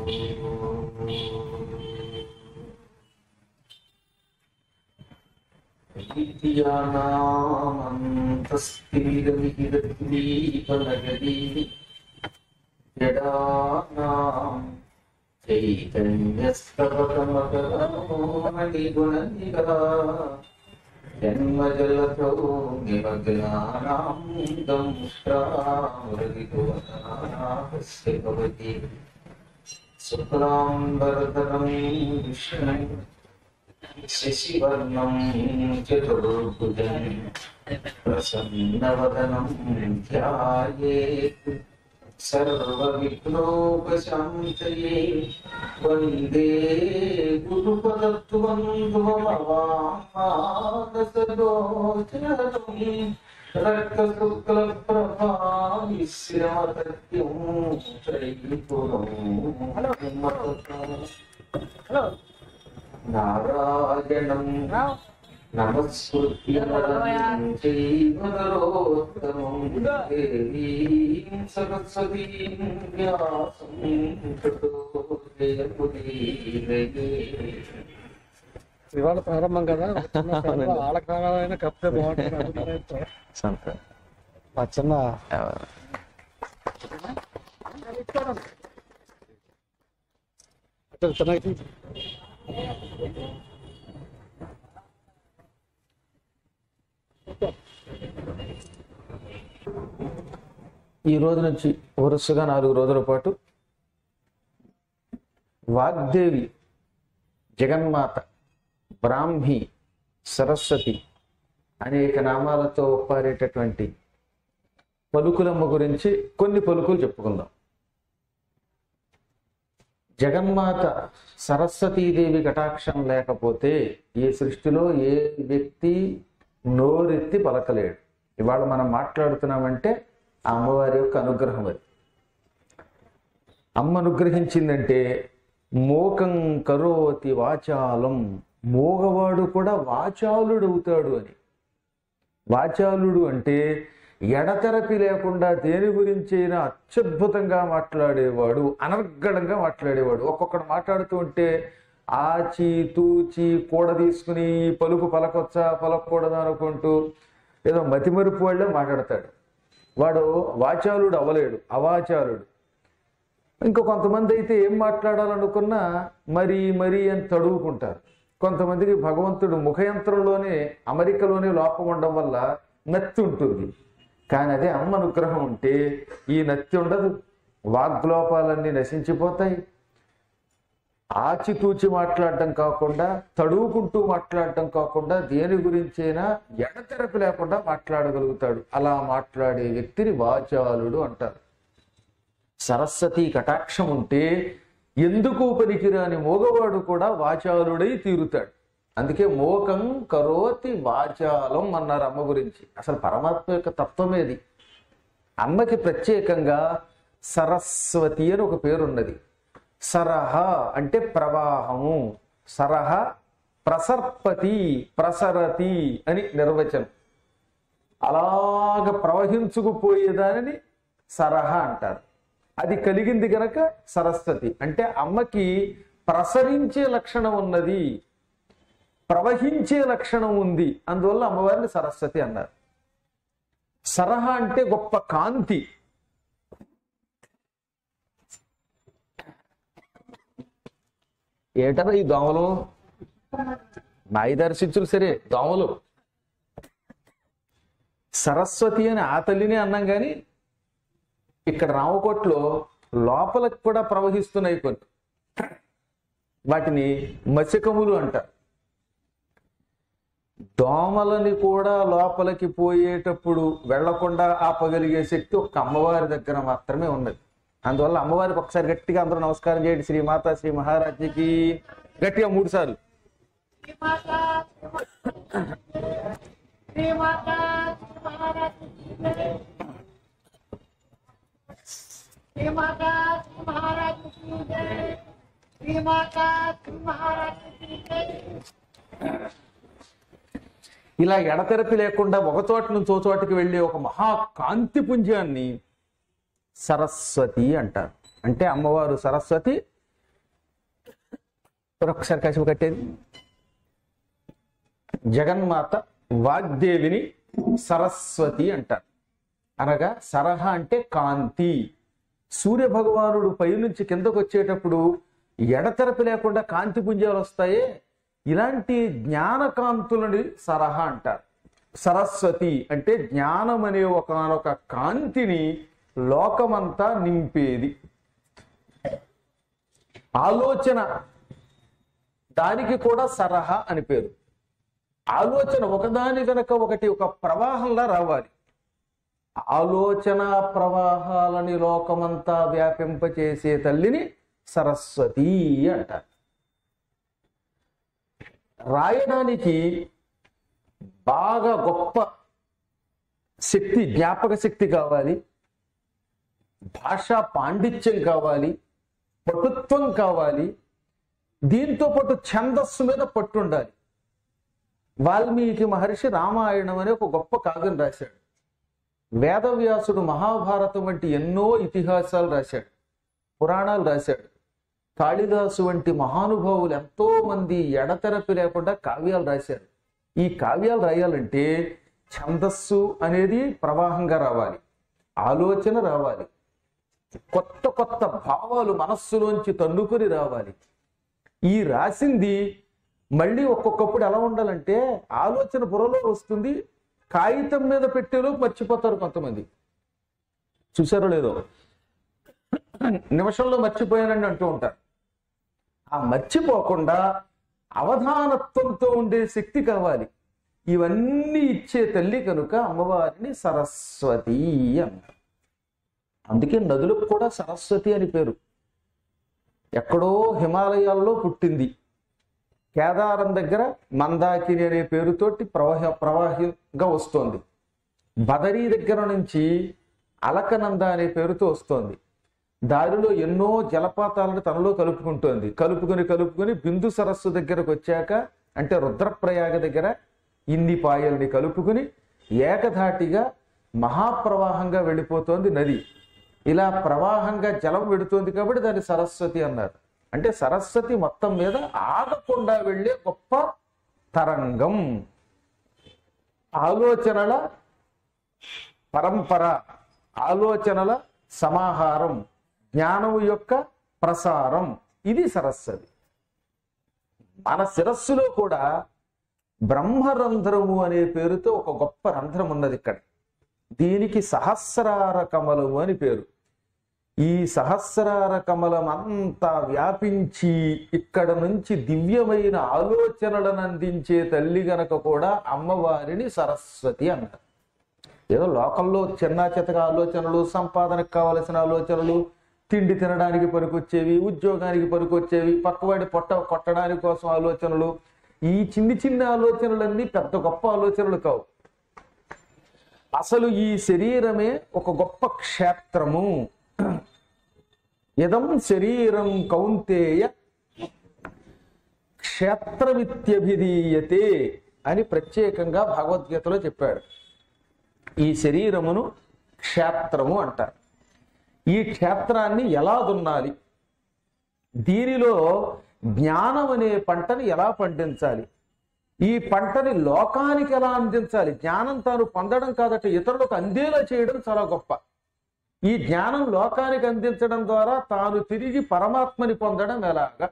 ీపనగరీ జడానాం చైతన్యస్తవకమకరమణిగుణనిగా జన్మజలతో నిమగ్నానాం దంష్ట్రామృతిభువనాస్య భవతి శుక్లాంబరధరం విష్ణుం శశివర్ణం చతుర్భుజం ప్రసన్నవదనం ధ్యాయేత్ సర్వవిఘ్నోపశాంతయే వందే గురుపదత్వం రక్తశుక్లప్రభామిశ్రమతత్యం త్రైపురం హలో నారాయణం రావు నమస్కృత్య నరం చైవ నరోత్తమం దేవీం సరస్వతీం వ్యాసం తతో జయముదీరయే. ఇవాళ ప్రారంభం కదా చిన్న కథ, ఆలకాలమైన కప్తే బాగుంటుంది అనుకునేతో. సంత ఆ చిన్న అంటే చిన్నది ఈ రోజు నుంచి వరుసగా నాలుగు రోజుల పాటు వాగ్దేవి జగన్మాత బ్రాహ్మి సరస్వతి అనేక నామాలతో ఒప్పారేటటువంటి పలుకులమ్మ గురించి కొన్ని పలుకులు చెప్పుకుందాం జగన్మాత సరస్వతీదేవి కటాక్షం లేకపోతే ఈ సృష్టిలో ఏ వ్యక్తి నోరెత్తి పలకలేడు ఇవాళ మనం మాట్లాడుతున్నామంటే ఆ అమ్మవారి యొక్క అనుగ్రహం అది అమ్మ అనుగ్రహించిందంటే మోకం కరోతి వాచాలం మోగవాడు కూడా వాచాలుడు అవుతాడు అని వాచాలుడు అంటే ఎడతెరపి లేకుండా దేని గురించి అయినా అత్యద్భుతంగా మాట్లాడేవాడు అనర్గళంగా మాట్లాడేవాడు ఒక్కొక్కడు మాట్లాడుతూ ఉంటే ఆచి తూచి కూడ తీసుకుని ఈ పలుకు పలకొచ్చా పలకూడదు అనుకుంటూ ఏదో మతిమరుపు వాళ్ళే మాట్లాడతాడు వాడు వాచాలుడు అవ్వలేడు అవాచాలుడు ఇంకా కొంతమంది అయితే ఏం మాట్లాడాలనుకున్నా మరి మరి అని తడువుకుంటారు కొంతమందికి భగవంతుడు ముఖయంత్రంలోనే అమరికలోనే లోపం ఉండడం వల్ల నత్తి ఉంటుంది కానీ అదే అమ్మ అనుగ్రహం ఉంటే ఈ నత్తి ఉండదు వాగ్లోపాలన్నీ నశించిపోతాయి ఆచితూచి మాట్లాడటం కాకుండా తడువుకుంటూ మాట్లాడటం కాకుండా దేని గురించైనా ఎడతెరపి లేకుండా మాట్లాడగలుగుతాడు అలా మాట్లాడే వ్యక్తిని వాచాలుడు అంటారు సరస్వతి కటాక్షం ఉంటే ఎందుకు పనికిరాని మోగవాడు కూడా వాచాలుడై తీరుతాడు అందుకే మోకం కరోతి వాచాలం అన్నారు అమ్మ గురించి అసలు పరమాత్మ యొక్క తత్వమేది అమ్మకి ప్రత్యేకంగా సరస్వతి అని ఒక పేరున్నది సరహ అంటే ప్రవాహము సరహ ప్రసర్పతి ప్రసరతి అని నిర్వచనం అలాగ ప్రవహించుకుపోయేదానిని సరహ అంటారు అది కలిగింది గనక సరస్వతి అంటే అమ్మకి ప్రసరించే లక్షణం ఉన్నది ప్రవహించే లక్షణం ఉంది అందువల్ల అమ్మవారిని సరస్వతి అన్నారు సరహ అంటే గొప్ప కాంతి ఏటరా ఈ దోమలు నాయి శిష్యులు సరే దోమలు సరస్వతి అని ఆ తల్లిని అన్నాం కానీ ఇక్కడ రామకోట్లో లోపలికి కూడా ప్రవహిస్తున్నాయి కొన్ని వాటిని మసికములు అంటారు దోమలని కూడా లోపలికి పోయేటప్పుడు వెళ్లకుండా ఆపగలిగే శక్తి ఒక్క అమ్మవారి దగ్గర మాత్రమే ఉన్నది అందువల్ల అమ్మవారికి ఒకసారి గట్టిగా అందరూ నమస్కారం చేయండి శ్రీ మాత శ్రీ మహారాజ్కి గట్టిగా మూడు సార్లు ఇలా ఎడతెరపి లేకుండా ఒక చోట నుంచి ఓ చోటకి వెళ్ళే ఒక మహా కాంతి పుంజాన్ని సరస్వతి అంటారు అంటే అమ్మవారు సరస్వతి ఒకసారి కసిపు కట్టేది జగన్మాత వాగ్దేవిని సరస్వతి అంటారు అనగా సరహ అంటే కాంతి సూర్య భగవానుడు పైనుంచి కిందకు వచ్చేటప్పుడు ఎడతెరపి లేకుండా కాంతి పుంజాలు వస్తాయే ఇలాంటి జ్ఞానకాంతులని సరహ అంటారు సరస్వతి అంటే జ్ఞానం అనే ఒకనొక కాంతిని లోకమంతా నింపేది ఆలోచన దానికి కూడా సరహ అని పేరు ఆలోచన ఒకదాని వెనక ఒకటి ఒక ప్రవాహంలా రావాలి ఆలోచన ప్రవాహాలని లోకమంతా వ్యాపింపచేసే తల్లిని సరస్వతి అంటారు రాయడానికి బాగా గొప్ప శక్తి జ్ఞాపక శక్తి కావాలి భాషా పాండిత్యం కావాలి పటుత్వం కావాలి దీంతో పాటు ఛందస్సు మీద పట్టు ఉండాలి వాల్మీకి మహర్షి రామాయణం అనే ఒక గొప్ప కావ్యం రాశాడు వేదవ్యాసుడు మహాభారతం వంటి ఎన్నో ఇతిహాసాలు రాశాడు పురాణాలు రాశాడు కాళిదాసు వంటి మహానుభావులు ఎంతో మంది ఎడతెరపి లేకుండా కావ్యాలు రాశారు ఈ కావ్యాలు రాయాలంటే ఛందస్సు అనేది ప్రవాహంగా రావాలి ఆలోచన రావాలి కొత్త కొత్త భావాలు మనస్సులోంచి తన్నుకొని రావాలి ఈ రాసింది మళ్ళీ ఒక్కొక్కప్పుడు ఎలా ఉండాలంటే ఆలోచన బుర్రలో వస్తుంది కాగితం మీద పెట్టేలో మర్చిపోతారు కొంతమంది చూసారో లేదో నిమిషంలో మర్చిపోయానని అంటూ ఉంటారు ఆ మర్చిపోకుండా అవధానత్వంతో ఉండే శక్తి కావాలి ఇవన్నీ ఇచ్చే తల్లి కనుక అమ్మవారిని సరస్వతి అన్నారు అందుకే నదులకు కూడా సరస్వతి అని పేరు ఎక్కడో హిమాలయాల్లో పుట్టింది కేదారం దగ్గర మందాకిని అనే పేరుతోటి ప్రవాహ ప్రవాహంగా వస్తోంది బదరీ దగ్గర నుంచి అలకనంద అనే పేరుతో వస్తోంది దారిలో ఎన్నో జలపాతాలను తనలో కలుపుకుంటోంది కలుపుకొని కలుపుకొని బిందు సరస్సు దగ్గరకు వచ్చాక అంటే రుద్రప్రయాగ దగ్గర ఇన్ని పాయల్ని కలుపుకుని ఏకధాటిగా మహాప్రవాహంగా వెళ్ళిపోతోంది నది ఇలా ప్రవాహంగా జలం వెడుతోంది కాబట్టి దాన్ని సరస్వతి అన్నారు అంటే సరస్వతి మొత్తం మీద ఆగకుండా వెళ్ళే గొప్ప తరంగం ఆలోచనల పరంపర ఆలోచనల సమాహారం జ్ఞానం యొక్క ప్రసారం ఇది సరస్వతి మన శిరస్సులో కూడా బ్రహ్మరంధ్రము అనే పేరుతో ఒక గొప్ప రంధ్రం ఉన్నది ఇక్కడ దీనికి సహస్రార కమలము అని పేరు ఈ సహస్రార కమలం అంతా వ్యాపించి ఇక్కడ నుంచి దివ్యమైన ఆలోచనలను అందించే తల్లి గనక కూడా అమ్మవారిని సరస్వతి అన్నారు ఏదో లోకంలో చిన్న చితక ఆలోచనలు సంపాదనకు కావలసిన ఆలోచనలు తిండి తినడానికి పనికొచ్చేవి ఉద్యోగానికి పనికొచ్చేవి పక్కవాడి పొట్ట కొట్టడానికి కోసం ఆలోచనలు ఈ చిన్ని చిన్న ఆలోచనలన్నీ పెద్ద గొప్ప ఆలోచనలు కావు అసలు ఈ శరీరమే ఒక గొప్ప క్షేత్రము ఇదం శరీరం కౌంతేయ క్షేత్రమిత్యభిధీయతే అని ప్రత్యేకంగా భగవద్గీతలో చెప్పాడు ఈ శరీరమును క్షేత్రము అంటారు ఈ క్షేత్రాన్ని ఎలా దున్నాలి దీనిలో జ్ఞానం అనే పంటని ఎలా పండించాలి ఈ పంటని లోకానికి ఎలా అందించాలి జ్ఞానం తాను పొందడం కాదట ఇతరులకు అందేలా చేయడం చాలా గొప్ప ఈ జ్ఞానం లోకానికి అందించడం ద్వారా తాను తిరిగి పరమాత్మని పొందడం ఎలాగా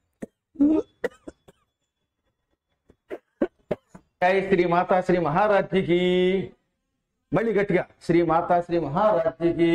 జై శ్రీ మాతా శ్రీ మహారాజ్ఞికి మళ్ళీ గట్టిగా శ్రీ మాతా శ్రీ మహారాజ్ఞికి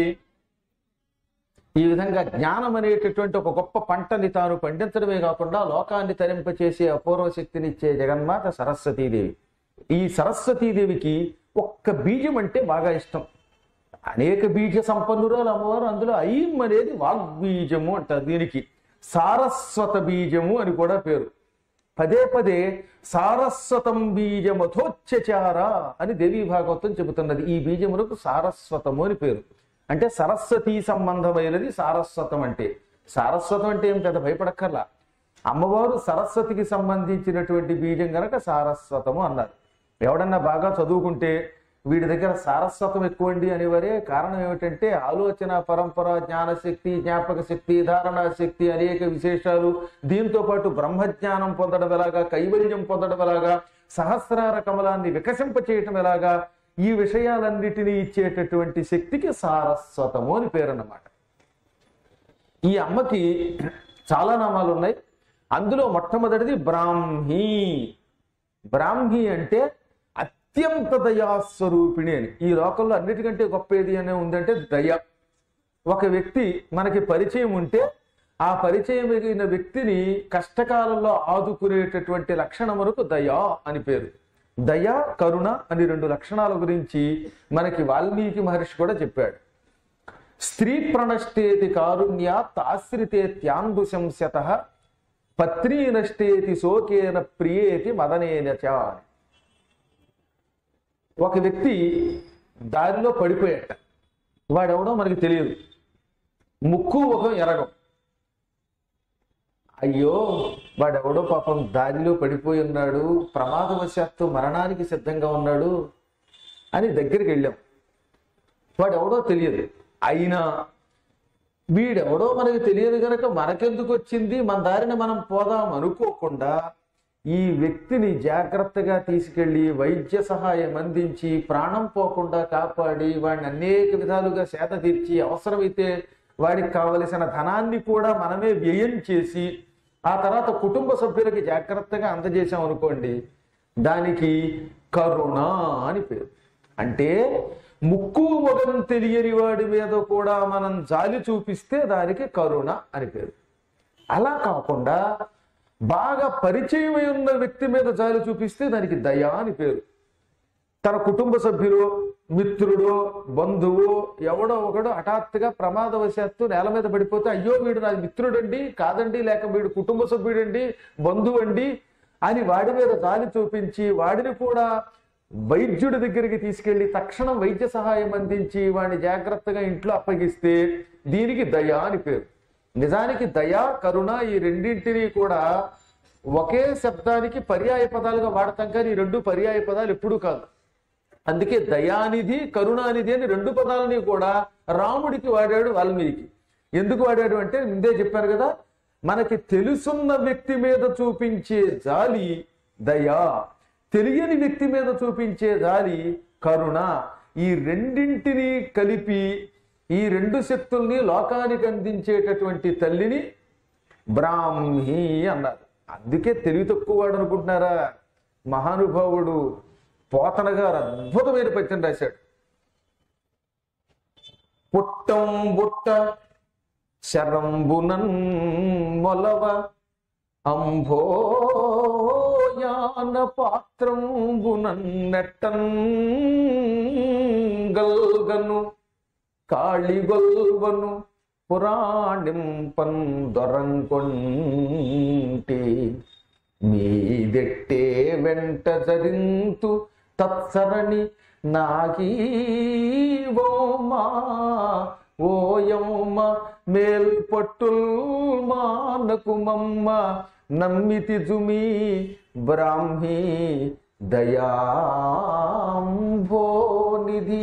ఈ విధంగా జ్ఞానం అనేటటువంటి ఒక గొప్ప పంటని తాను పండించడమే కాకుండా లోకాన్ని తరింపచేసే అపూర్వ శక్తినిచ్చే జగన్మాత సరస్వతీదేవి ఈ సరస్వతీదేవికి ఒక్క బీజం అంటే బాగా ఇష్టం అనేక బీజ సంపన్నురాలు అమ్మవారు అందులో ఐం అనేది వాగ్బీజము అంటారు దీనికి సారస్వత బీజము అని కూడా పేరు పదే పదే సారస్వతం బీజమథోచ్చార అని దేవీ భాగవతం చెబుతున్నది ఈ బీజములకు సారస్వతము అని పేరు అంటే సరస్వతి సంబంధమైనది సారస్వతం అంటే సారస్వతం అంటే ఏం పెద్ద భయపడక్కర్లా అమ్మవారు సరస్వతికి సంబంధించినటువంటి బీజం గనక సారస్వతము అన్నారు ఎవడన్నా బాగా చదువుకుంటే వీడి దగ్గర సారస్వతం ఎక్కువండి అనేవారే కారణం ఏమిటంటే ఆలోచన పరంపర జ్ఞానశక్తి జ్ఞాపక శక్తి ధారణా శక్తి అనేక విశేషాలు దీంతో పాటు బ్రహ్మజ్ఞానం పొందడం ఎలాగా కైవల్యం పొందడం ఎలాగా సహస్రార కమలాన్ని వికసింప చేయటం ఎలాగా ఈ విషయాలన్నిటినీ ఇచ్చేటటువంటి శక్తికి సారస్వతము అని పేరు అన్నమాట ఈ అమ్మకి చాలా నామాలు ఉన్నాయి అందులో మొట్టమొదటిది బ్రాహ్మీ బ్రాహ్మీ అంటే అత్యంత దయాస్వరూపిణి అని ఈ లోకంలో అన్నిటికంటే గొప్ప ఏది అనే ఉందంటే దయ ఒక వ్యక్తి మనకి పరిచయం ఉంటే ఆ పరిచయం అయిన వ్యక్తిని కష్టకాలంలో ఆదుకునేటటువంటి లక్షణమునకు దయా అని పేరు దయ కరుణ అని రెండు లక్షణాల గురించి మనకి వాల్మీకి మహర్షి కూడా చెప్పాడు స్త్రీ ప్రణష్టేతి కారుణ్యాత్ ఆశ్రితే త్యాంబుశంస్యత పత్నీ నష్టేతి శోకేన ప్రియేతి మదనేన చ అని. ఒక వ్యక్తి దారిలో పడిపోయాట వాడెవడో మనకి తెలియదు ముక్కు ముఖం ఎరగం అయ్యో వాడెవడో పాపం దారిలో పడిపోయి ఉన్నాడు ప్రమాదవశాత్తు మరణానికి సిద్ధంగా ఉన్నాడు అని దగ్గరికి వెళ్ళాం వాడెవడో తెలియదు అయినా వీడెవడో మనకి తెలియదు గనక మనకెందుకు వచ్చింది మన దారిని మనం పోదాం అనుకోకుండా ఈ వ్యక్తిని జాగ్రత్తగా తీసుకెళ్లి వైద్య సహాయం అందించి ప్రాణం పోకుండా కాపాడి వాడిని అనేక విధాలుగా సేద తీర్చి అవసరమైతే వాడికి కావలసిన ధనాన్ని కూడా మనమే వ్యయం చేసి ఆ తర్వాత కుటుంబ సభ్యులకి జాగ్రత్తగా అందజేసాం అనుకోండి దానికి కరుణ అని పేరు అంటే ముక్కు మొగం తెలియని వాడి మీద కూడా మనం జాలి చూపిస్తే దానికి కరుణ అని పేరు అలా కాకుండా బాగా పరిచయమై ఉన్న వ్యక్తి మీద జాలి చూపిస్తే దానికి దయ అని పేరు తన కుటుంబ సభ్యులు మిత్రుడు బంధువు ఎవడో ఒకడు హఠాత్తుగా ప్రమాదవశాత్తు నేల మీద పడిపోతే అయ్యో వీడు నా మిత్రుడండి కాదండి లేక వీడు కుటుంబ సభ్యుడండి బంధువు అండి అని వాడి మీద జాలి చూపించి వాడిని కూడా వైద్యుడి దగ్గరికి తీసుకెళ్లి తక్షణం వైద్య సహాయం అందించి వాడిని జాగ్రత్తగా ఇంట్లో అప్పగిస్తే దీనికి దయ అని పేరు నిజానికి దయ కరుణ ఈ రెండింటినీ కూడా ఒకే శబ్దానికి పర్యాయ పదాలుగా వాడతాం కానీ ఈ రెండు పర్యాయ పదాలు ఎప్పుడూ కాదు అందుకే దయానిధి కరుణానిధి అని రెండు పదాలని కూడా రాముడికి వాడాడు వాల్మీకి ఎందుకు వాడాడు అంటే ముందే చెప్పారు కదా మనకి తెలుసున్న వ్యక్తి మీద చూపించే జాలి దయా తెలియని వ్యక్తి మీద చూపించే జాలి కరుణ ఈ రెండింటిని కలిపి ఈ రెండు శక్తుల్ని లోకానికి అందించేటటువంటి తల్లిని బ్రాహ్మీ అన్నారు అందుకే తెలివి తక్కువ వాడు అనుకుంటున్నారా మహానుభావుడు పోతన గారు అద్భుతమైన పద్యం రాశాడు పుట్టం బుట్ట శరంబునన్ మొలవ అంభోయాన పాత్రంబునన్ నెట్టన్ గల్గను కాళిగొల్వను పురాణింపన్ దొరంకొంటి మీదెట్టే వెంట జరింతు తత్సరణి నాగీవోమా ఓయమ్మ మేల్పట్టుల్ మానకుమమ్మ నమ్మితి జుమి బ్రాహ్మీ దయాంభో నిధి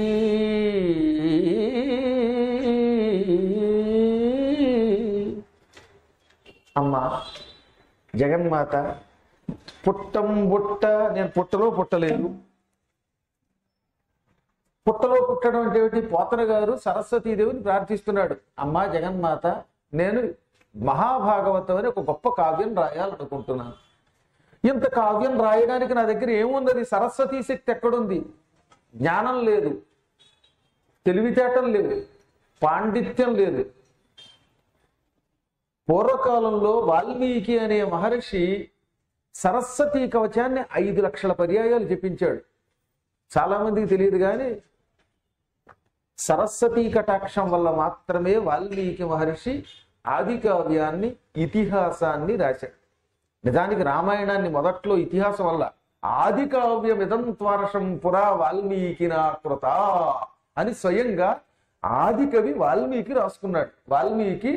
అమ్మా జగన్మాత పుట్టం బుట్ట నేను పుట్టలో పుట్టలేదు పుట్టలో పుట్టడం అంటే ఏమిటి పోతన గారు సరస్వతీదేవిని ప్రార్థిస్తున్నాడు అమ్మా జగన్మాత నేను మహాభాగవతం అని ఒక గొప్ప కావ్యం రాయాలనుకుంటున్నాను ఇంత కావ్యం రాయడానికి నా దగ్గర ఏమున్నది సరస్వతీ శక్తి ఎక్కడుంది జ్ఞానం లేదు తెలివితేటం లేదు పాండిత్యం లేదు పూర్వకాలంలో వాల్మీకి అనే మహర్షి సరస్వతీ కవచాన్ని ఐదు లక్షల పర్యాయాలు చెప్పించాడు చాలా మందికి తెలియదు కానీ సరస్వతీ కటాక్షం వల్ల మాత్రమే వాల్మీకి మహర్షి ఆది కావ్యాన్ని ఇతిహాసాన్ని రాశాడు నిజానికి రామాయణాన్ని మొదట్లో ఇతిహాసం వల్ల ఆది కావ్యం ఇదం త్వారషం పురా వాల్మీకి కృత అని స్వయంగా ఆది కవి వాల్మీకి రాసుకున్నాడు వాల్మీకి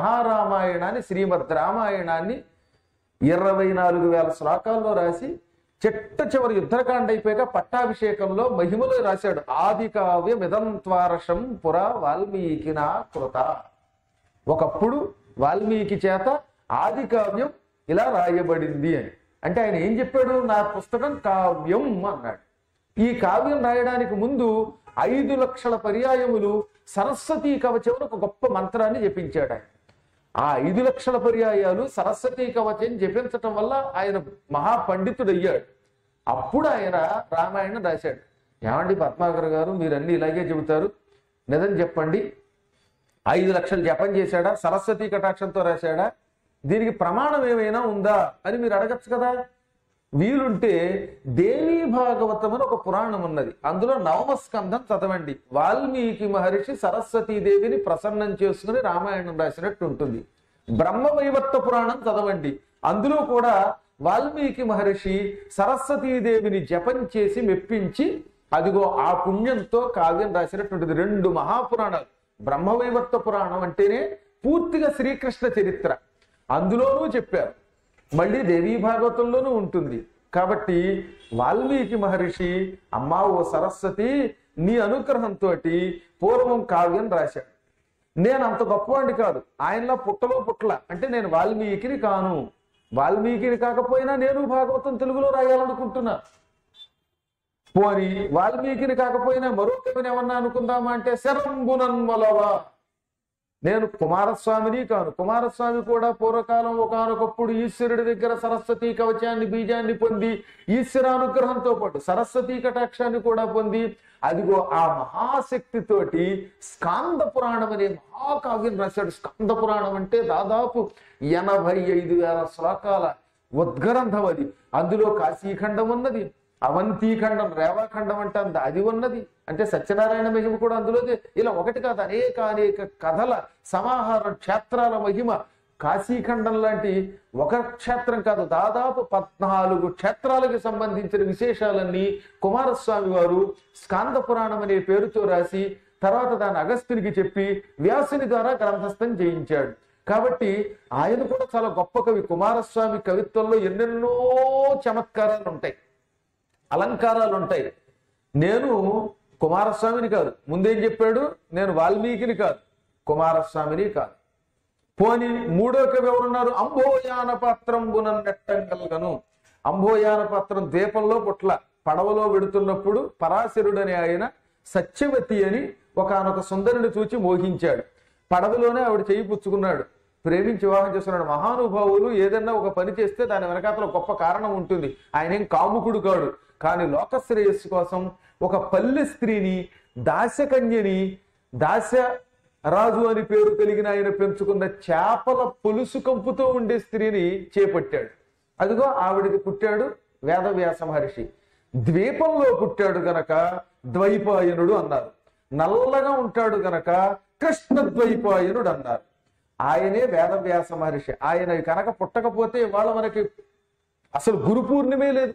మహారామాయణాన్ని శ్రీమద్ రామాయణాన్ని ఇరవై నాలుగు వేల శ్లోకాల్లో రాసి చిట్ట చివరి యుద్ధకాండ అయిపోయాక పట్టాభిషేకంలో మహిమలో రాశాడు ఆది కావ్యం ఇదంత్వారషం పురా వాల్మీకినా కృత ఒకప్పుడు వాల్మీకి చేత ఆది కావ్యం ఇలా రాయబడింది అని అంటే ఆయన ఏం చెప్పాడు నా పుస్తకం కావ్యం అన్నాడు ఈ కావ్యం రాయడానికి ముందు ఐదు లక్షల పర్యాయములు సరస్వతీ కవచం ఒక గొప్ప మంత్రాన్ని జపించాడు ఆయన ఆ ఐదు లక్షల పర్యాయాలు సరస్వతీ కవచం జపించటం వల్ల ఆయన మహాపండితుడయ్యాడు అప్పుడు ఆయన రామాయణం రాశాడు ఏమండి పద్మాకర్ గారు మీరు అన్ని ఇలాగే చెబుతారు నిజం చెప్పండి ఐదు లక్షలు జపం చేశాడా సరస్వతి కటాక్షంతో రాశాడా దీనికి ప్రమాణం ఏమైనా ఉందా అని మీరు అడగచ్చు కదా వీలుంటే దేవీ భాగవతం అని ఒక పురాణం ఉన్నది అందులో నవమ స్కంధం చదవండి వాల్మీకి మహర్షి సరస్వతీదేవిని ప్రసన్నం చేసుకుని రామాయణం రాసినట్టు ఉంటుంది బ్రహ్మవైవర్త పురాణం చదవండి అందులో కూడా వాల్మీకి మహర్షి సరస్వతీదేవిని జపం చేసి మెప్పించి అదిగో ఆ పుణ్యంతో కావ్యం రాసినటువంటిది రెండు మహాపురాణాలు బ్రహ్మవైవర్త పురాణం అంటేనే పూర్తిగా శ్రీకృష్ణ చరిత్ర అందులోనూ చెప్పారు మళ్ళీ దేవీ భాగవతంలోనూ ఉంటుంది కాబట్టి వాల్మీకి మహర్షి అమ్మా ఓ సరస్వతి నీ అనుగ్రహంతో పూర్వం కావ్యం రాశాడు నేను అంత గొప్పవాడిని కాదు ఆయనలా పుట్టలో పుట్ల అంటే నేను వాల్మీకిని కాను వాల్మీకిని కాకపోయినా నేను భాగవతం తెలుగులో రాయాలనుకుంటున్నా పోని వాల్మీకిని కాకపోయినా మరో కవిని ఏమన్నా అనుకుందామా అంటే శరంబునన్మలవా నేను కుమారస్వామిని కాను కుమారస్వామి కూడా పూర్వకాలం ఒకనొకప్పుడు ఈశ్వరుడి దగ్గర సరస్వతి కవచాన్ని బీజాన్ని పొంది ఈశ్వరానుగ్రహంతో పాటు సరస్వతి కటాక్షాన్ని కూడా పొంది అదిగో ఆ మహాశక్తితోటి స్కాంద పురాణం అనే మహాకావ్యం రాశాడు స్కాంద పురాణం అంటే దాదాపు ఎనభై ఐదు వేల శ్లోకాల ఉద్గ్రంథం అది అందులో కాశీఖండం ఉన్నది అవంతీఖండం రేవాఖండం అంటే అంత అది ఉన్నది అంటే సత్యనారాయణ మహిమ కూడా అందులోదే ఇలా ఒకటి కాదు అనేక అనేక కథల సమాహారం క్షేత్రాల మహిమ కాశీఖండం లాంటి ఒక క్షేత్రం కాదు దాదాపు పద్నాలుగు క్షేత్రాలకు సంబంధించిన విశేషాలన్నీ కుమారస్వామి వారు స్కాంద పురాణం అనే పేరుతో రాసి తర్వాత దాన్ని అగస్త్యునికి చెప్పి వ్యాసుని ద్వారా గ్రంథస్థం చేయించాడు కాబట్టి ఆయన కూడా చాలా గొప్ప కవి కుమారస్వామి కవిత్వంలో ఎన్నెన్నో చమత్కారాలు ఉంటాయి అలంకారాలు ఉంటాయి నేను కుమారస్వామిని కాదు ముందేం చెప్పాడు నేను వాల్మీకిని కాదు కుమారస్వామిని కాదు పోని మూడో కవి ఎవరున్నారు అంబోయాన పాత్రం నెట్టంగల్గను అంబోయాన పాత్రం ద్వీపంలో పుట్ల పడవలో వెడుతున్నప్పుడు పరాశరుడని ఆయన సత్యవతి అని ఒకనొక సుందరుని చూచి మోహించాడు పడవలోనే ఆవిడ చేయి పుచ్చుకున్నాడు ప్రేమించి వివాహం చేస్తున్నాడు మహానుభావులు ఏదన్నా ఒక పని చేస్తే దాని వెనకాతల గొప్ప కారణం ఉంటుంది ఆయన ఏం కాముకుడు కాడు కానీ లోకశ్రేయస్సు కోసం ఒక పల్లె స్త్రీని దాస్యకన్యని దాస్య రాజు అని పేరు కలిగిన ఆయన పెంచుకున్న చేపల పులుసు కంపుతో ఉండే స్త్రీని చేపట్టాడు అదిగో ఆవిడికి పుట్టాడు వేదవ్యాస మహర్షి ద్వీపంలో పుట్టాడు గనక ద్వైపాయనుడు అన్నారు నల్లగా ఉంటాడు గనక కృష్ణ ద్వైపాయనుడు అన్నారు ఆయనే వేదవ్యాస మహర్షి ఆయన కనుక పుట్టకపోతే ఇవాళ మనకి అసలు గురు పూర్ణిమే లేదు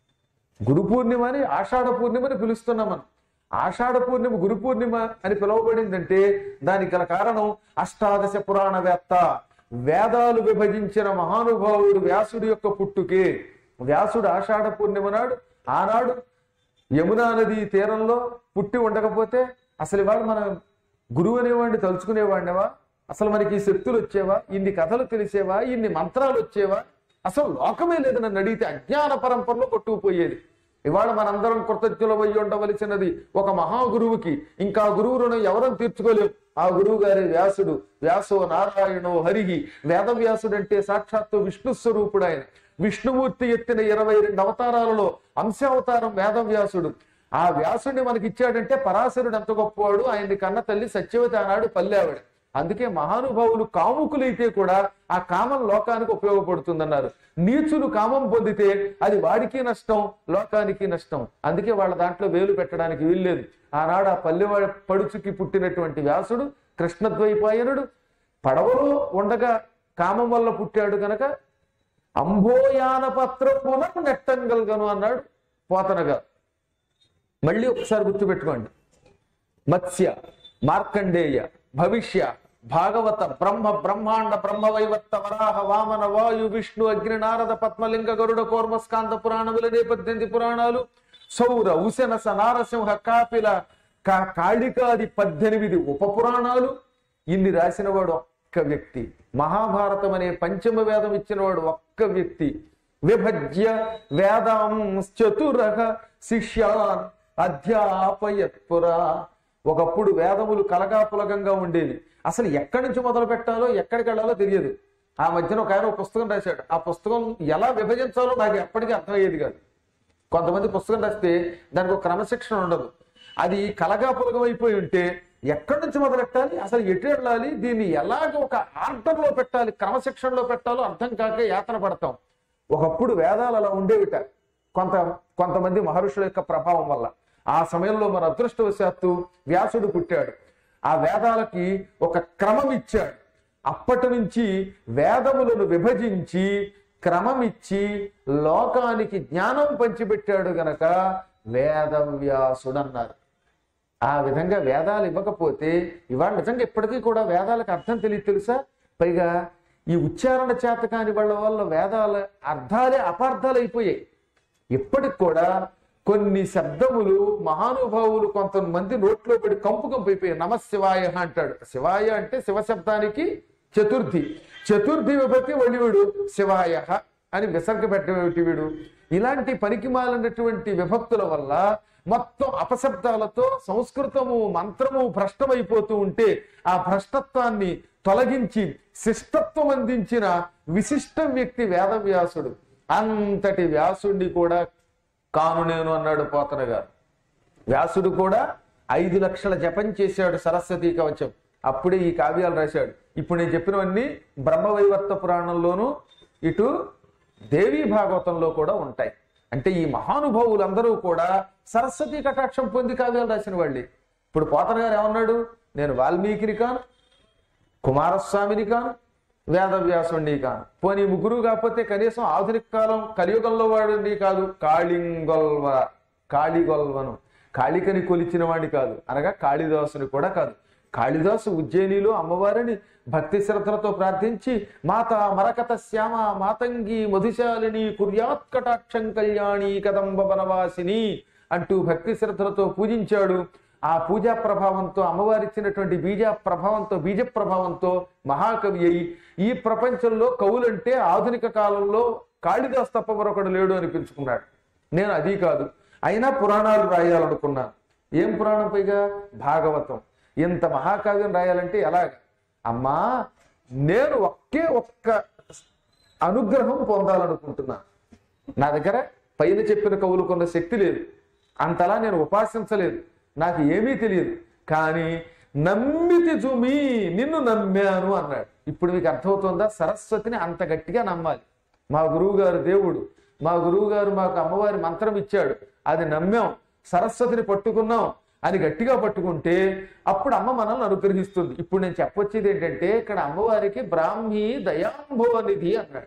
గురు పూర్ణిమ అని ఆషాఢ పూర్ణిమ అని పిలుస్తున్నాం మనం ఆషాఢ పూర్ణిమ గురు పూర్ణిమ అని పిలువబడిందంటే దానికి గల కారణం అష్టాదశ పురాణ వేత్త వేదాలు విభజించిన మహానుభావుడు వ్యాసుడి యొక్క పుట్టుకే వ్యాసుడు ఆషాఢ పూర్ణిమ నాడు ఆనాడు యమునా నది తీరంలో పుట్టి ఉండకపోతే అసలు ఇవాళ మన గురువు అనేవాడిని తలుచుకునేవాడినవా అసలు మనకి ఈ శక్తులు వచ్చేవా ఇన్ని కథలు తెలిసేవా ఇన్ని మంత్రాలు వచ్చేవా అసలు లోకమే లేదు నన్ను అడిగితే అజ్ఞాన పరంపరలో కొట్టుకుపోయేది ఇవాళ మనందరం కృతజ్ఞులమై ఉండవలసినది ఒక మహాగురువుకి ఇంకా గురువు రుణం ఎవరం తీర్చుకోలేం ఆ గురువు గారి వ్యాసుడు వ్యాసో నారాయణో హరిహి వేదవ్యాసుడు అంటే సాక్షాత్తు విష్ణు స్వరూపుడు ఆయన విష్ణుమూర్తి ఎత్తిన ఇరవై రెండు అవతారాలలో అంశావతారం వేదవ్యాసుడు ఆ వ్యాసుడిని మనకి ఇచ్చాడంటే పరాశరుడు ఎంత గొప్పవాడు ఆయన్ని కన్న తల్లి సత్యవతి ఆనాడు పల్లెవాడు అందుకే మహానుభావులు కాముకులైతే కూడా ఆ కామం లోకానికి ఉపయోగపడుతుందన్నారు నీచులు కామం పొందితే అది వాడికి నష్టం లోకానికి నష్టం అందుకే వాళ్ళ దాంట్లో వేలు పెట్టడానికి వీల్లేదు ఆనాడు ఆ పల్లెవాడి పడుచుకి పుట్టినటువంటి వ్యాసుడు కృష్ణద్వైపాయనుడు పడవలో ఉండగా కామం వల్ల పుట్టాడు గనక అంబోయాన పత్రం పునః నెట్టంగల్గను అన్నాడు పోతనగా మళ్ళీ ఒకసారి గుర్తుపెట్టుకోండి మత్స్య మార్కండేయ భవిష్య భాగవత బ్రహ్మ బ్రహ్మాండ బ్రహ్మవైవత్త వరాహ వామన వాయు విష్ణు అగ్ని నారద పద్మలింగ గరుడ కోర్మ స్కాంద పురాణములనే పద్దెనిమిది పురాణాలు సౌర ఉశనస నారసింహ కాపిల కా- కాళికాది పద్దెనిమిది ఉప పురాణాలు ఇన్ని రాసినవాడు ఒక్క వ్యక్తి మహాభారతం అనే పంచమ వేదం ఇచ్చినవాడు ఒక్క వ్యక్తి విభజ్య వేదాంశ్చతురహ శిష్యాన్ అధ్యాపయత్పురా ఒకప్పుడు వేదములు కలగాపులగంగా ఉండేవి అసలు ఎక్కడి నుంచి మొదలు పెట్టాలో ఎక్కడికి వెళ్ళాలో తెలియదు ఆ మధ్యన ఒక ఆయన ఒక పుస్తకం రాశాడు ఆ పుస్తకం ఎలా విభజించాలో నాకు ఎప్పటికీ అర్థమయ్యేది కాదు కొంతమంది పుస్తకం రాస్తే దానికి ఒక క్రమశిక్షణ ఉండదు అది కలగాపులగం అయిపోయి ఉంటే ఎక్కడి నుంచి మొదలెట్టాలి అసలు ఎటు వెళ్ళాలి దీన్ని ఎలాగ ఒక ఆర్డర్లో పెట్టాలి క్రమశిక్షణలో పెట్టాలో అర్థం కాక యాతన పడతాం ఒకప్పుడు వేదాలు అలా ఉండేవిట కొంత కొంతమంది మహర్షుల యొక్క ప్రభావం వల్ల ఆ సమయంలో మన అదృష్టవశాత్తు వ్యాసుడు పుట్టాడు ఆ వేదాలకి ఒక క్రమం ఇచ్చాడు అప్పటి నుంచి వేదములను విభజించి క్రమం ఇచ్చి లోకానికి జ్ఞానం పంచిపెట్టాడు గనక వేదవ్యాసుడు అన్నారు ఆ విధంగా వేదాలు ఇవ్వకపోతే ఇవాళ నిజంగా ఇప్పటికీ కూడా వేదాలకు అర్థం తెలియదు తెలుసా పైగా ఈ ఉచ్చారణ చేత కాని వాళ్ళ వల్ల వేదాల అర్థాలే అపార్థాలు అయిపోయాయి ఇప్పటికి కూడా కొన్ని శబ్దములు మహానుభావులు కొంతమంది నోట్లో పడి కంపు కంపు అయిపోయాయి నమ శివాయ అంటాడు శివాయ అంటే శివ శబ్దానికి చతుర్థి చతుర్థి విభక్తి వడివుడు శివాయ అని విసర్గ పెట్టేటి వీడు ఇలాంటి పనికిమాలినటువంటి విభక్తుల వల్ల మొత్తం అపశబ్దాలతో సంస్కృతము మంత్రము భ్రష్టమైపోతూ ఉంటే ఆ భ్రష్టత్వాన్ని తొలగించి శిష్టత్వం అందించిన విశిష్ట వ్యక్తి వేదవ్యాసుడు అంతటి వ్యాసుడిని కూడా కాను నేను అన్నాడు పోతన గారు వ్యాసుడు కూడా ఐదు లక్షల జపం చేశాడు సరస్వతి కవచం అప్పుడే ఈ కావ్యాలు రాశాడు ఇప్పుడు నేను చెప్పినవన్నీ బ్రహ్మవైవర్త పురాణంలోను ఇటు దేవీ భాగవతంలో కూడా ఉంటాయి అంటే ఈ మహానుభావులందరూ కూడా సరస్వతి కటాక్షం పొంది కావ్యాలు రాసిన వాళ్ళే ఇప్పుడు పోతన గారు ఏమన్నాడు నేను వాల్మీకిని కాను కుమారస్వామిని కాను వేదవ్యాసుని కాను పోనీ ముగ్గురు కాకపోతే కనీసం ఆధునిక కాలం కలియుగంలో వాడిని కాదు కాళింగొల్వ కాళిగొల్వను కాళికని కొలిచిన వాడిని కాదు అనగా కాళిదాసుని కూడా కాదు కాళిదాసు ఉజ్జయినిలో అమ్మవారిని భక్తి శ్రద్ధలతో ప్రార్థించి మాత మరకత శ్యామ మాతంగి మధుశాలిని కుర్యాత్ కటాక్షం కళ్యాణి కదంబ వనవాసిని అంటూ భక్తి శ్రద్ధలతో పూజించాడు ఆ పూజా ప్రభావంతో అమ్మవారి ఇచ్చినటువంటి బీజ ప్రభావంతో బీజ ప్రభావంతో మహాకవి అయి ఈ ప్రపంచంలో కవులంటే ఆధునిక కాలంలో కాళిదాస్ తప్ప మరొకడు లేడు అనిపించుకున్నాడు నేను అది కాదు అయినా పురాణాలు రాయాలనుకున్నాను ఏం పురాణం పైగా భాగవతం ఇంత మహాకావ్యం రాయాలంటే ఎలాగ అమ్మా నేను ఒకే ఒక్క అనుగ్రహం పొందాలనుకుంటున్నాను నా దగ్గర పైన చెప్పిన కవులుకున్న శక్తి లేదు అంతలా నేను ఉపాసించలేదు నాకు ఏమీ తెలియదు కానీ నమ్మితి జుమి నిన్ను నమ్మాను అన్నాడు ఇప్పుడు మీకు అర్థమవుతుందా సరస్వతిని అంత గట్టిగా నమ్మాలి మా గురువు గారు దేవుడు మా గురువు గారు మాకు అమ్మవారి మంత్రం ఇచ్చాడు అది నమ్మాం సరస్వతిని పట్టుకున్నాం అని గట్టిగా పట్టుకుంటే అప్పుడు అమ్మ మనల్ని అనుగ్రహిస్తుంది ఇప్పుడు నేను చెప్పొచ్చేది ఏంటంటే ఇక్కడ అమ్మవారికి బ్రాహ్మీ దయాంభోనిధి అన్నాడు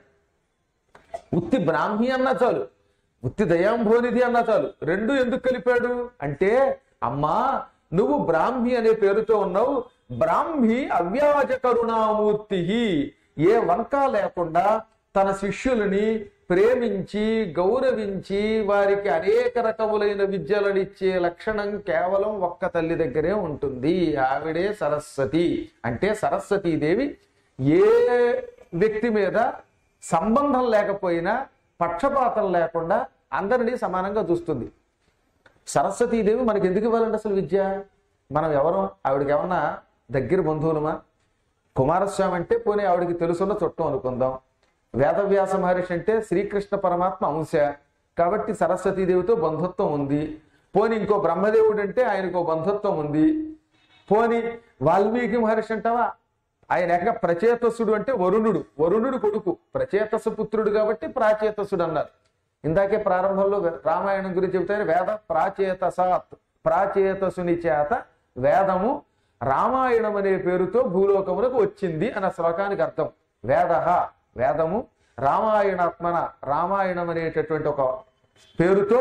ఉత్తి బ్రాహ్మి అన్నా చాలు ఉత్తి దయాంభోనిధి అన్నా చాలు రెండు ఎందుకు కలిపాడు అంటే అమ్మా నువ్వు బ్రాహ్మి అనే పేరుతో ఉన్నావు బ్రాహ్మి అవ్యాజ కరుణామూర్తి ఏ వంక లేకుండా తన శిష్యులని ప్రేమించి గౌరవించి వారికి అనేక రకములైన విద్యలనిచ్చే లక్షణం కేవలం ఒక్క తల్లి దగ్గరే ఉంటుంది ఆవిడే సరస్వతి అంటే సరస్వతీదేవి ఏ వ్యక్తి మీద సంబంధం లేకపోయినా పక్షపాతం లేకుండా అందరినీ సమానంగా చూస్తుంది సరస్వతీదేవి మనకి ఎందుకు ఇవ్వాలంటే అసలు విద్య మనం ఎవరు ఆవిడకి ఏమన్నా దగ్గర బంధువులమా కుమారస్వామి అంటే పోనీ ఆవిడకి తెలుసున్న చుట్టం అనుకుందాం వేదవ్యాస మహర్షి అంటే శ్రీకృష్ణ పరమాత్మ అంశ కాబట్టి సరస్వతీదేవితో బంధుత్వం ఉంది పోనీ ఇంకో బ్రహ్మదేవుడు అంటే ఆయనకో బంధుత్వం ఉంది పోని వాల్మీకి మహర్షి అంటావా ఆయన ఏకంగా ప్రచేతసుడు అంటే వరుణుడు వరుణుడు కొడుకు ప్రచేతస పుత్రుడు కాబట్టి ప్రాచేతసుడు అన్నారు ఇందాకే ప్రారంభంలో రామాయణం గురించి చెబుతారు వేద ప్రాచేతసాత్ ప్రాచేతసుని చేత వేదము రామాయణం అనే పేరుతో భూలోకములకు వచ్చింది అన్న శ్లోకానికి అర్థం వేద వేదము రామాయణాత్మన రామాయణం అనేటటువంటి ఒక పేరుతో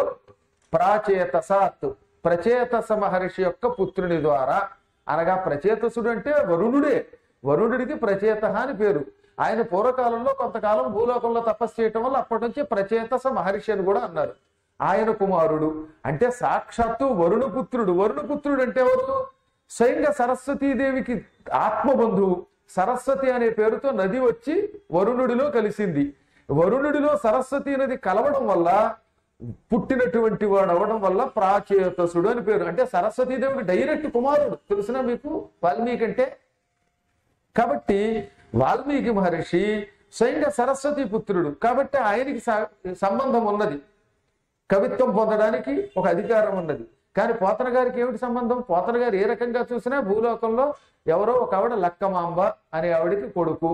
ప్రాచేతసాత్ ప్రచేతస మహర్షి యొక్క పుత్రుని ద్వారా అనగా ప్రచేతసుడు అంటే వరుణుడే వరుణుడికి ప్రచేత అని పేరు ఆయన పూర్వకాలంలో కొంతకాలం భూలోకంలో తపస్సు చేయటం వల్ల అప్పటి నుంచి ప్రచేతస మహర్షి అని కూడా అన్నారు ఆయన కుమారుడు అంటే సాక్షాత్తు వరుణపుత్రుడు వరుణపుత్రుడు అంటే ఎవరు స్వయంగా సరస్వతీదేవికి ఆత్మబంధువు సరస్వతి అనే పేరుతో నది వచ్చి వరుణుడిలో కలిసింది వరుణుడిలో సరస్వతి నది కలవడం వల్ల పుట్టినటువంటి వాడు అవడం వల్ల ప్రాచేతసుడు అని పేరు అంటే సరస్వతీదేవికి డైరెక్ట్ కుమారుడు తెలుసునా మీకు వాల్మీకి అంటే కాబట్టి వాల్మీకి మహర్షి స్వయంగా సరస్వతి పుత్రుడు కాబట్టి ఆయనకి స- సంబంధం ఉన్నది కవిత్వం పొందడానికి ఒక అధికారం ఉన్నది కానీ పోతన గారికి ఏమిటి సంబంధం పోతన గారు ఏ రకంగా చూసినా భూలోకంలో ఎవరో ఒక ఆవిడ లక్కమాంబ అనే ఆవిడికి కొడుకు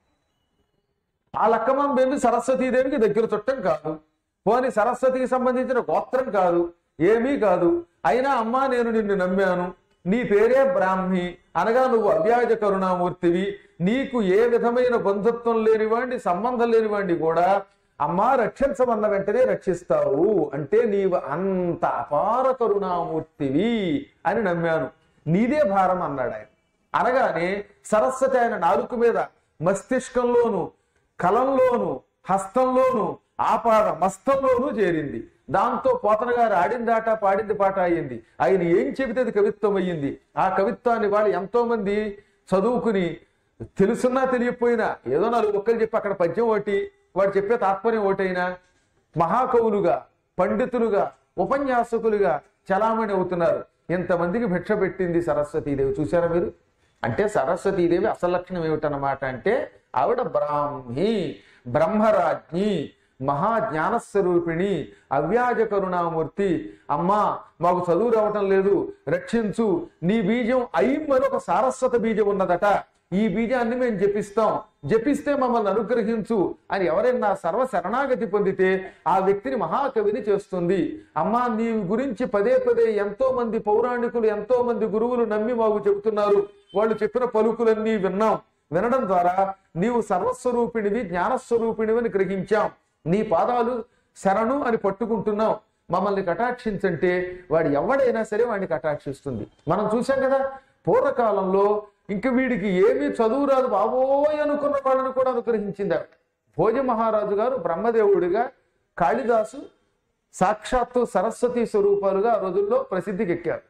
ఆ లక్కమాంబ ఏమి సరస్వతీదేవికి దగ్గర చుట్టం కాదు పోని సరస్వతికి సంబంధించిన గోత్రం కాదు ఏమీ కాదు అయినా అమ్మా నేను నిన్ను నమ్మాను నీ పేరే బ్రాహ్మి అనగా నువ్వు అవ్యాజ కరుణామూర్తివి నీకు ఏ విధమైన బంధుత్వం లేనివాడిని సంబంధం లేనివాడిని కూడా అమ్మా రక్షించమన్న వెంటనే రక్షిస్తావు అంటే నీవు అంత అపార కరుణామూర్తివి అని నమ్మాను నీదే భారం అన్నాడు ఆయన అనగానే సరస్వతి ఆయన నాలుక మీద మస్తిష్కంలోను కలంలోను హస్తంలోను ఆపాద మస్తంలోనూ చేరింది దాంతో పోతన గారు ఆడిందాట పాడింది పాట అయ్యింది ఆయన ఏం చెబితే అది కవిత్వం అయ్యింది ఆ కవిత్వాన్ని వాళ్ళు ఎంతో మంది చదువుకుని తెలుసున్నా తెలియకపోయినా ఏదో నాలుగు ఒక్కలు చెప్పి అక్కడ పద్యం ఒకటి వాడు చెప్పే తాత్పర్యం ఒకటైనా మహాకవులుగా పండితులుగా ఉపన్యాసకులుగా చలామణి అవుతున్నారు ఇంతమందికి భిక్ష పెట్టింది సరస్వతీదేవి చూసారా మీరు అంటే సరస్వతీదేవి అసలు లక్షణం ఏమిటన్నమాట అంటే ఆవిడ బ్రాహ్మి బ్రహ్మరాజ్ఞి మహా జ్ఞానస్వరూపిణి అవ్యాజ కరుణామూర్తి అమ్మా మాకు చదువు రావటం లేదు రక్షించు నీ బీజం ఐం అని ఒక సారస్వత బీజం ఉన్నదట ఈ బీజాన్ని మేము జపిస్తాం జపిస్తే మమ్మల్ని అనుగ్రహించు అని ఎవరైనా సర్వ శరణాగతి పొందితే ఆ వ్యక్తిని మహాకవిని చేస్తుంది అమ్మా నీ గురించి పదే పదే ఎంతో మంది పౌరాణికులు ఎంతో మంది గురువులు నమ్మి మాకు చెబుతున్నారు వాళ్ళు చెప్పిన పలుకులన్నీ విన్నాం వినడం ద్వారా నీవు సర్వస్వరూపిణివి జ్ఞానస్వరూపిణివి అని గ్రహించాం నీ పాదాలు శరణు అని పట్టుకుంటున్నాం మమ్మల్ని కటాక్షించంటే వాడు ఎవడైనా సరే వాడిని కటాక్షిస్తుంది మనం చూసాం కదా పూర్వకాలంలో ఇంక వీడికి ఏమీ చదువు రాదు బాబోయ్ అనుకున్న వాళ్ళని కూడా అనుగ్రహించింది ఆవిడ భోజ మహారాజు గారు బ్రహ్మదేవుడిగా కాళిదాసు సాక్షాత్తు సరస్వతి స్వరూపాలుగా ఆ రోజుల్లో ప్రసిద్ధికి ఎక్కారు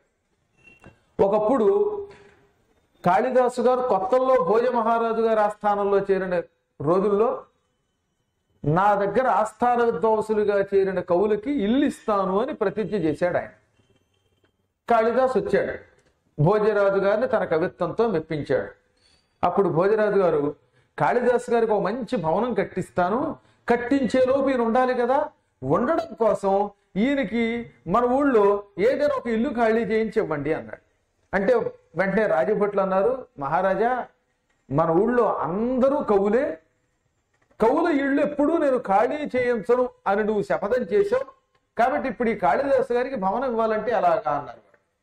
ఒకప్పుడు కాళిదాసు గారు కొత్తల్లో భోజ మహారాజు గారి ఆస్థానంలో చేరిన రోజుల్లో నా దగ్గర ఆస్థాన విద్వాంసులుగా చేరిన కవులకి ఇల్లు ఇస్తాను అని ప్రతిజ్ఞ చేశాడు ఆయన కాళిదాస్ వచ్చాడు భోజరాజు గారిని తన కవిత్వంతో మెప్పించాడు అప్పుడు భోజరాజు గారు కాళిదాస్ గారికి ఒక మంచి భవనం కట్టిస్తాను కట్టించేలోపు ఈయన ఉండాలి కదా ఉండడం కోసం ఈయనకి మన ఊళ్ళో ఏదైనా ఒక ఇల్లు ఖాళీ చేయించి ఇవ్వండి అన్నాడు అంటే వెంటనే రాజభట్లు అన్నారు మహారాజా మన ఊళ్ళో అందరూ కవులే కవుల ఇళ్ళు ఎప్పుడూ నేను ఖాళీ చేయించను అని నువ్వు శపథం చేశావు కాబట్టి ఇప్పుడు ఈ కాళిదాసు గారికి భవనం ఇవ్వాలంటే అలాగా అన్నారు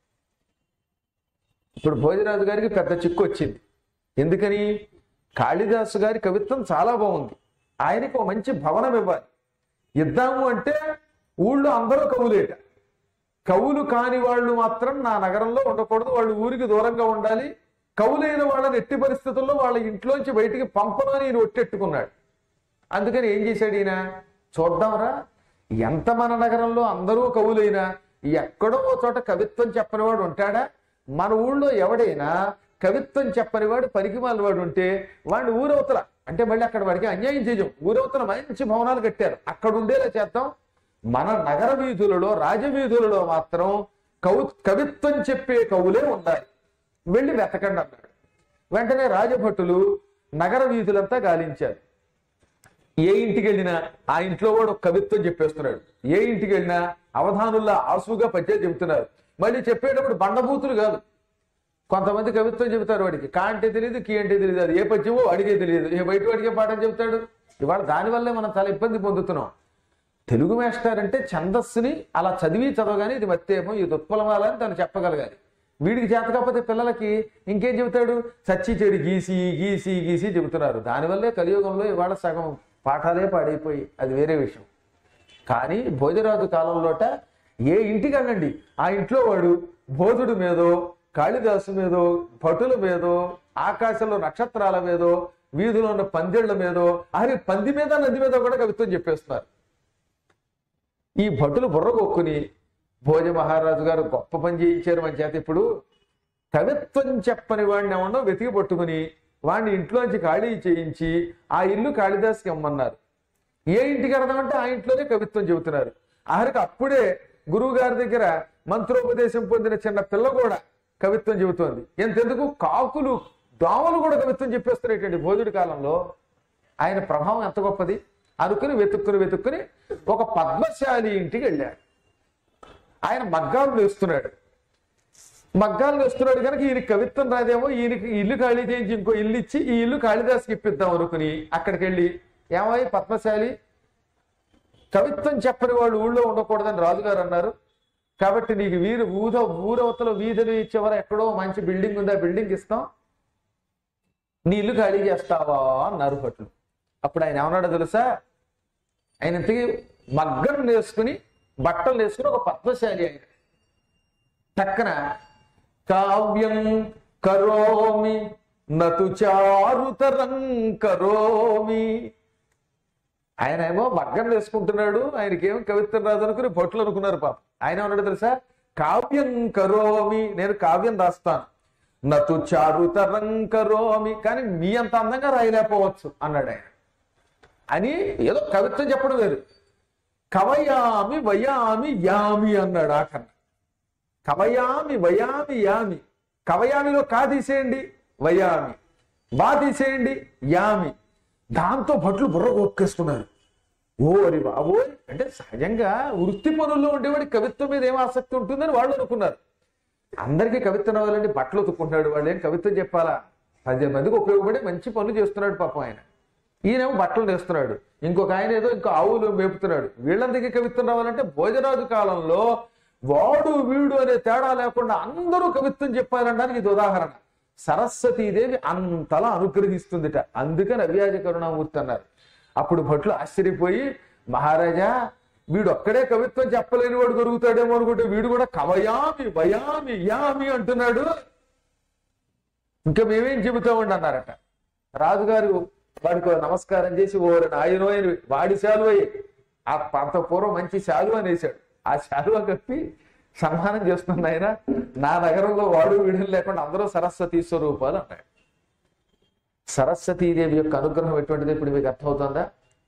ఇప్పుడు భోజరాజు గారికి పెద్ద చిక్కు వచ్చింది ఎందుకని కాళిదాసు గారి కవిత్వం చాలా బాగుంది ఆయనకి ఒక మంచి భవనం ఇవ్వాలి ఇద్దాము అంటే ఊళ్ళో అందరూ కవులేట కవులు కాని వాళ్ళు మాత్రం నా నగరంలో ఉండకూడదు వాళ్ళు ఊరికి దూరంగా ఉండాలి కవులైన వాళ్ళని ఎట్టి పరిస్థితుల్లో వాళ్ళ ఇంట్లోంచి బయటికి పంపనని ఈయన ఒట్టెట్టుకున్నాడు అందుకని ఏం చేశాడు ఈయన చూద్దాంరా ఎంత మన నగరంలో అందరూ కవులైనా ఎక్కడో ఓ చోట కవిత్వం చెప్పనివాడు ఉంటాడా మన ఊళ్ళో ఎవడైనా కవిత్వం చెప్పనివాడు పరికిమాల వాడు ఉంటే వాడిని ఊరవతల అంటే మళ్ళీ అక్కడ వాడికి అన్యాయం చేయం ఊరవతల మంచి భవనాలు కట్టారు అక్కడ ఉండేలా చేద్దాం మన నగర వీధులలో రాజవీధులలో మాత్రం కవు కవిత్వం చెప్పే కవులే ఉండాలి వెళ్ళి వెతకండి అన్నాడు వెంటనే రాజభటులు నగర వీధులంతా గాలించారు ఏ ఇంటికి వెళ్ళినా ఆ ఇంట్లో వాడు ఒక కవిత్వం చెప్పేస్తున్నాడు ఏ ఇంటికి వెళ్ళినా అవధానుల్లా ఆసుగా పద్యాలు చెబుతున్నారు మళ్ళీ చెప్పేటప్పుడు బండబూతులు కాదు కొంతమంది కవిత్వం చెబుతారు వాడికి కా అంటే తెలియదు కీ అంటే తెలియదు అది ఏ పద్యమో అడిగే తెలియదు ఏ బయట వాడికే పాఠం చెబుతాడు ఇవాళ దానివల్లే మనం చాలా ఇబ్బంది పొందుతున్నాం తెలుగు మాస్టర్ అంటే ఛందస్సుని అలా చదివి చదవగానే ఇది మత్తేమో ఇది ఉత్పలమాల అని తను చెప్పగలగాలి వీడికి చేత కాకపోతే పిల్లలకి ఇంకేం చెబుతాడు సచ్చి చెడి గీసి గీసి గీసి చెబుతున్నారు దానివల్లే కలియుగంలో ఇవాళ సగం పాఠాలే పాడైపోయి అది వేరే విషయం కానీ భోజరాజు కాలంలోట ఏ ఇంటికి అనండి ఆ ఇంట్లో వాడు భోజుడి మీదో కాళిదాసు మీదో భటుల మీదో ఆకాశంలో నక్షత్రాల మీదో వీధిలో ఉన్న పందిళ్ల మీదో అరే పంది మీద నది మీద కూడా కవిత్వం చెప్పేస్తున్నారు ఈ భటులు బుర్ర కొక్కుని భోజ మహారాజు గారు గొప్ప పని చేయించారు మన చేత ఇప్పుడు కవిత్వం చెప్పని వాడిని ఏమన్నా వెతికి పట్టుకుని వాడిని ఇంట్లోంచి ఖాళీ చేయించి ఆ ఇల్లు కాళిదాస్కి ఇమ్మన్నారు ఏ ఇంటికి వెళదామంటే ఆ ఇంట్లోనే కవిత్వం చెబుతున్నారు ఆఖరికి అప్పుడే గురువు గారి దగ్గర మంత్రోపదేశం పొందిన చిన్న పిల్ల కూడా కవిత్వం చెబుతోంది ఎంతెందుకు కాకులు దోమలు కూడా కవిత్వం చెప్పేస్తున్నటువంటి భోజుడి కాలంలో ఆయన ప్రభావం ఎంత గొప్పది అనుకుని వెతుక్కుని వెతుక్కుని ఒక పద్మశాలి ఇంటికి వెళ్ళాడు ఆయన మగ్గాలు వేస్తున్నాడు మగ్గాలు వేస్తున్నాడు కనుక ఈయన కవిత్వం రాదేమో ఈయనకి ఇల్లు ఖాళీ చేయించి ఇంకో ఇల్లు ఇచ్చి ఈ ఇల్లు కాళిదాస్కి ఇప్పిద్దాం అనుకుని అక్కడికి వెళ్ళి ఏమై పద్మశాలి కవిత్వం చెప్పని వాళ్ళు ఊళ్ళో ఉండకూడదని రాజుగారు అన్నారు కాబట్టి నీకు వీరు ఊద ఊరవతల వీధులు చివర ఎక్కడో మంచి బిల్డింగ్ ఉంది ఆ బిల్డింగ్ ఇస్తాం నీ ఇల్లు ఖాళీ చేస్తావా అన్నారు భట్లు అప్పుడు ఆయన ఏమన్నాడో తెలుసా ఆయన ఇంతకీ మగ్గం వేసుకుని బట్టలు వేసుకుని ఒక పద్మశాలి ఆయన టక్కన కావ్యం కరోమి నతు చారుతరం కరోమి ఆయన ఏమో మగ్గం వేసుకుంటున్నాడు ఆయనకేమో కవిత్వం రాదు అనుకుని భట్లు అనుకున్నారు పాప ఆయన ఏమన్నాడు తెలుసా కావ్యం కరోమి నేను కావ్యం రాస్తాను నతు చారుతరం కరోమి కానీ మీ అంత అందంగా రాయలేకపోవచ్చు అన్నాడు ఆయన అని ఏదో కవిత్వం చెప్పడం వేరు కవయామి వయామి యామి అన్నాడు ఆఖరణ కవయామి వయామి యామి కవయామిలో కా తీసేయండి వయామి బా తీసేయండి యామి దాంతో భట్లు బుర్ర గొక్కేసుకున్నారు ఓ అరి బాబోయ్ అంటే సహజంగా వృత్తి పనుల్లో ఉండేవాడి కవిత్వం మీద ఏం ఆసక్తి ఉంటుందని వాళ్ళు అనుకున్నారు అందరికీ కవిత్వం రావాలండి బట్టలు ఉతుక్కుంటున్నాడు వాళ్ళు ఏం కవిత్వం చెప్పాలా పది మందికి ఉపయోగపడి మంచి పనులు చేస్తున్నాడు పాపం ఆయన ఈయనేమో బట్టలు నేస్తున్నాడు ఇంకొక ఆయన ఏదో ఇంకో ఆవులు మేపుతున్నాడు వీళ్ళందరికీ కవిత్వం రావాలంటే భోజరాజు కాలంలో వాడు వీడు అనే తేడా లేకుండా అందరూ కవిత్వం చెప్పారనడానికి ఇది ఉదాహరణ సరస్వతీదేవి అంతలా అనుగ్రహిస్తుందిట అందుకని అవ్యాజ కరుణామూర్తి అన్నారు అప్పుడు భట్లు ఆశ్చర్యపోయి మహారాజా వీడు ఒక్కడే కవిత్వం చెప్పలేని వాడు దొరుకుతాడేమో అనుకుంటే వీడు కూడా కవయామి వయామి యామి అంటున్నాడు ఇంకా మేమేం చెబుతామండి అన్నారట రాజుగారు వాడికి నమస్కారం చేసి ఓ నాయనో అని వాడి శాలువయ్యి ఆ అంత పూర్వం మంచి శాలువ అనేసాడు ఆ శాలువ కప్పి సన్మానం చేస్తున్న ఆయన నా నగరంలో వాడు వీడు లేకుండా అందరూ సరస్వతి స్వరూపాలు అన్నాడు సరస్వతీదేవి యొక్క అనుగ్రహం ఎటువంటిది ఇప్పుడు మీకు అర్థమవుతుందా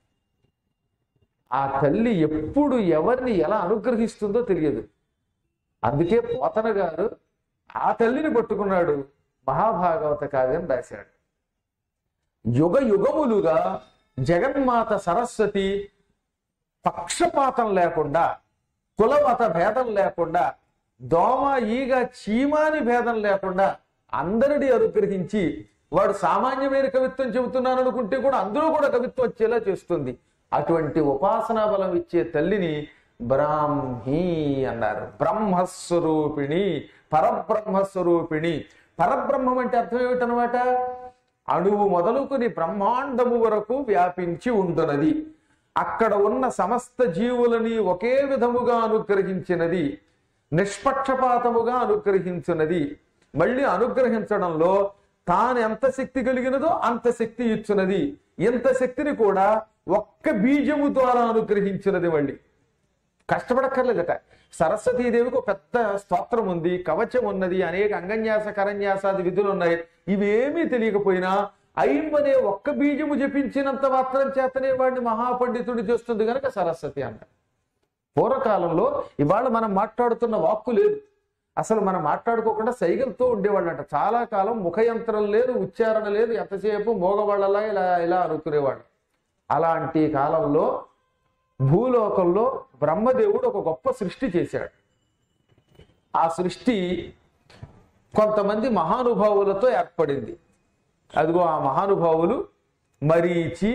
ఆ తల్లి ఎప్పుడు ఎవరిని ఎలా అనుగ్రహిస్తుందో తెలియదు అందుకే పోతన గారు ఆ తల్లిని పట్టుకున్నాడు మహాభాగవత కావ్యం రాశాడు యుగ యుగములుగా జగన్మాత సరస్వతి పక్షపాతం లేకుండా కులమత భేదం లేకుండా దోమ ఈగ చీమాని భేదం లేకుండా అందరినీ అనుగ్రహించి వాడు సామాన్యమైన కవిత్వం చెబుతున్నాను అనుకుంటే కూడా అందులో కూడా కవిత్వం వచ్చేలా చేస్తుంది అటువంటి ఉపాసనా బలం ఇచ్చే తల్లిని బ్రాహ్మీ అన్నారు బ్రహ్మస్వరూపిణి పరబ్రహ్మస్వరూపిణి పరబ్రహ్మం అంటే అర్థం ఏమిటనమాట అణువు మొదలుకొని బ్రహ్మాండము వరకు వ్యాపించి ఉంటున్నది అక్కడ ఉన్న సమస్త జీవులని ఒకే విధముగా అనుగ్రహించినది నిష్పక్షపాతముగా అనుగ్రహించున్నది మళ్ళీ అనుగ్రహించడంలో తాను ఎంత శక్తి కలిగినదో అంత శక్తి ఇచ్చున్నది ఇంత శక్తిని కూడా ఒక్క బీజము ద్వారా అనుగ్రహించినది మళ్ళీ కష్టపడక్కర్లేదట సరస్వతీదేవికి ఒక పెద్ద స్తోత్రం ఉంది కవచం ఉన్నది అనేక అంగన్యాస కరన్యాసాది విధులు ఉన్నాయి ఇవేమీ తెలియకపోయినా ఐం అనే ఒక్క బీజము జపించినంత మాత్రం చేతనే వాడిని మహాపండితుడు చేస్తుంది కనుక సరస్వతి అన్న పూర్వకాలంలో ఇవాళ మనం మాట్లాడుతున్న వాక్కు లేదు అసలు మనం మాట్లాడుకోకుండా సైగలతో ఉండేవాళ్ళంట చాలా కాలం ముఖయంత్రం లేదు ఉచ్చారణ లేదు ఎంతసేపు మోగవాళ్ళలా ఇలా ఇలా అనుకునేవాళ్ళు అలాంటి కాలంలో భూలోకంలో బ్రహ్మదేవుడు ఒక గొప్ప సృష్టి చేశాడు ఆ సృష్టి కొంతమంది మహానుభావులతో ఏర్పడింది అదిగో ఆ మహానుభావులు మరీచి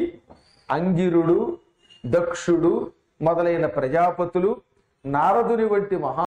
అంగిరుడు దక్షుడు మొదలైన ప్రజాపతులు నారదుని వంటి మహా